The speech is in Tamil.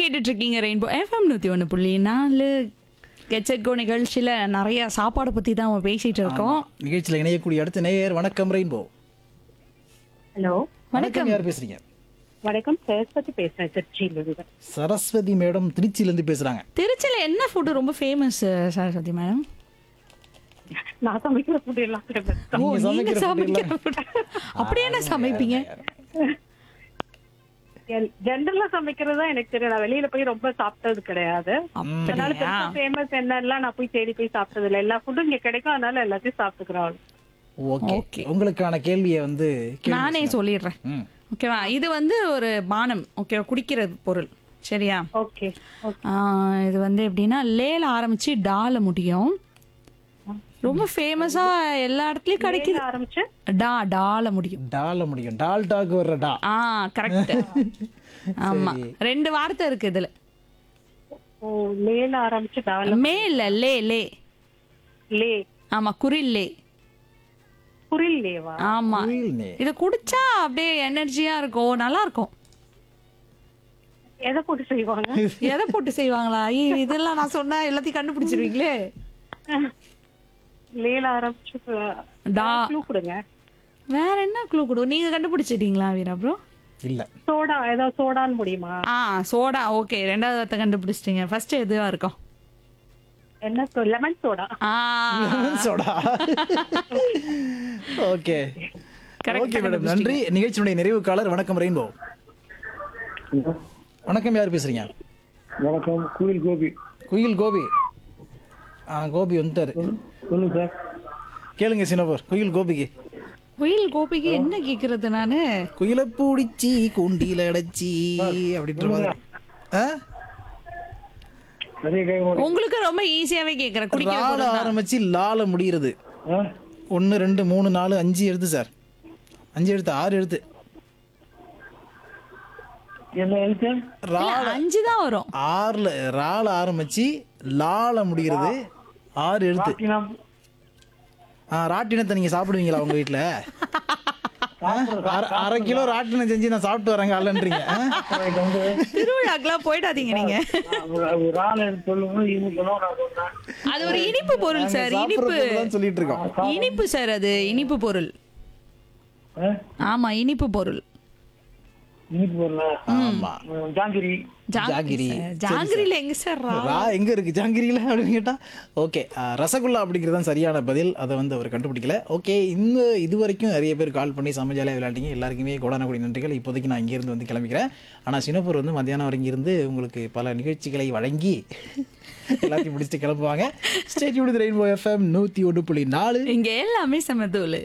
கேட்டுட்டு இருக்கீங்க ரெயின்போ எஃப்எம் நூற்றி ஒன்று புள்ளி நாலு கெச்சட்கோ நிகழ்ச்சியில் நிறைய சாப்பாடை பற்றி தான் நம்ம பேசிகிட்டு இருக்கோம் நிகழ்ச்சியில் இணையக்கூடிய அடுத்த நேயர் வணக்கம் ரெயின்போ ஹலோ வணக்கம் யார் பேசுறீங்க வணக்கம் சரஸ்வதி பேசுறேன் திருச்சியிலிருந்து சரஸ்வதி மேடம் திருச்சியில இருந்து பேசுறாங்க திருச்சியில் என்ன ஃபுட்டு ரொம்ப ஃபேமஸ் சரஸ்வதி மேடம் நான் சமைக்கிற ஃபுட் எல்லாம் famous தான். ஓ நீங்க நீங்க சமைக்கிற food சமைக்கிற food. அப்படி என்ன சமைப்பீங்க எல்- ஜென்ரலா சமைக்கிறது தான் எனக்கு தெரியும் நான் வெளியில போய் ரொம்ப சாப்பிட்டது கிடையாது அதனால அப்படியா ஃபேமஸ் என்னெல்லாம் நான் போய் தேடி போய் சாப்பிட்டது இல்லை எல்லா ஃபுட்டும் இங்க கிடைக்கும் அதனால எல்லாத்தையும் சாப்பிட்டுக்கிறோம் ஓகே Okay. உங்களுக்கான கேள்வியை வந்து கேளுங்க. நானே சொல்லிடுறேன் ம். ஓகேவா இது வந்து ஒரு பானம் ஓகேவா குடிக்கிற பொருள் சரியா ஓகே ஆ, இது வந்து எப்படின்னா லேல ஆரம்பிச்சு டால முடியும் ரொம்ப ஃபேமஸா எல்லா இடத்துலயும் கிடைக்குது ஆரம்பிச்சு டா டால முடியும் டால முடியும் டால் டாக் வர்ற டா ஆ கரெக்ட் ஆமா ரெண்டு வார்த்தை இருக்கு இதுல ஓ லேல ஆரம்பிச்சு டால மே இல்ல லே லே லே ஆமா குரில் லே குரில் லேவா ஆமா குயில்னே. இத குடிச்சா அப்படியே எனர்ஜியா இருக்கும் நல்லா இருக்கும் எதை போட்டு செய்வாங்க எதை போட்டு செய்வாங்களா ஐயோ இதெல்லாம் நான் சொன்னா எல்லாத்தையும் கண்டுபிடிச்சிருவீங்களே லேல ஆரம்பிச்சு டா க்ளூ கொடுங்க வேற என்ன க்ளூ கொடு நீங்க கண்டுபிடிச்சிட்டீங்களா வீரா ப்ரோ இல்ல சோடா ஏதாவது சோடான்னு முடியுமா ஆ சோடா ஓகே ரெண்டாவது வார்த்தை கண்டுபிடிச்சிட்டீங்க ஃபர்ஸ்ட் எதுவா இருக்கும் என்ன லெமன் சோடா ஆ soda okay Correct okay madam நன்றி நிகழ்ச்சியினுடைய நிறைவு காலர் வணக்கம் ரெயின்போ வணக்கம் யார் பேசுறீங்க வணக்கம் குயில் கோபி குயில் கோபி ஆ கோபி வந்துட்டாரு சொல்லுங்க சார் கேளுங்க சினபர் குயில் கோபிக்கு குயில் கோபிக்கு என்ன கேக்குறது நானு குயில பூடிச்சி குண்டியில அடைச்சி அப்படின்னு சொல்லுவாங்க ஆ? நிறைய கேட்க உங்களுக்கு ரொம்ப ஈஸியாவே கேக்குறேன் குடிக்கிற ரால பொருள் தான். ஆரம்பிச்சு லால முடிகிறது ஆ ஒன்று ரெண்டு மூணு நாலு அஞ்சு எழுத்து சார் அஞ்சு எழுத்து ஆறு எழுத்து என்ன எழுத்து ரா இல்ல, அஞ்சு தான் வரும் ஆறுல ரால ஆரம்பிச்சு லால முடிகிறது ஆறு எழுத்து ராட்டினம் ஆ ராட்டினத்தை நீங்க சாப்பிடுவீங்களா உங்க வீட்டுல ஆ? அரை- அரை கிலோ ராட்டினம் செஞ்சு நான் சாப்பிட்டு வரேங்க அல்லன்றீங்க ஆ? எனக்கு வந்து திருவிழாக்கெல்லாம் போயிடாதீங்க நீங்க ரால சொல்லுங்க இனிக்கணும் நான் சொன்னேன் அது ஒரு இனிப்பு பொருள் சார் நாங்க இனிப்பு சாப்பிடுறதுக்கு தான் சொல்லிட்டு இருக்கோம் இனிப்பு சார் அது இனிப்பு பொருள் ஆ? ஆமா இனிப்பு பொருள் இனிப்பு பொருளா ஆமா ம், ஜாங்கிரி ஜாங்கிரி. சார். ஜாங்கிரில எங்க சார் ரா? ரா எங்க இருக்கு ஜாங்கிரியில அப்படின்னு கேட்டா ஓகே ரசகுல்லா அப்படிங்கிறது தான் சரியான பதில் அதை வந்து அவர் கண்டுபிடிக்கல ஓகே இந்த இது வரைக்கும் நிறைய பேர் கால் பண்ணி சமைஜாலியாக விளையாட்டிங்க எல்லாருக்குமே கோடானக்கூடிய நன்றிகள் இப்போதைக்கு நான் இங்கேருந்து வந்து கிளம்பிக்கிறேன் ஆனால் சினப்பூர் வந்து மத்தியானம் வரைக்கும் இருந்து உங்களுக்கு பல நிகழ்ச்சிகளை வழங்கி எல்லாத்தையும் முடிச்சுட்டு கிளம்புவாங்க ஸ்டேட் ரெயின்போ எஃப்எம் நூற்றி ஒன்று புள்ளி நாலு இங்க எல்லாமே சமதூள்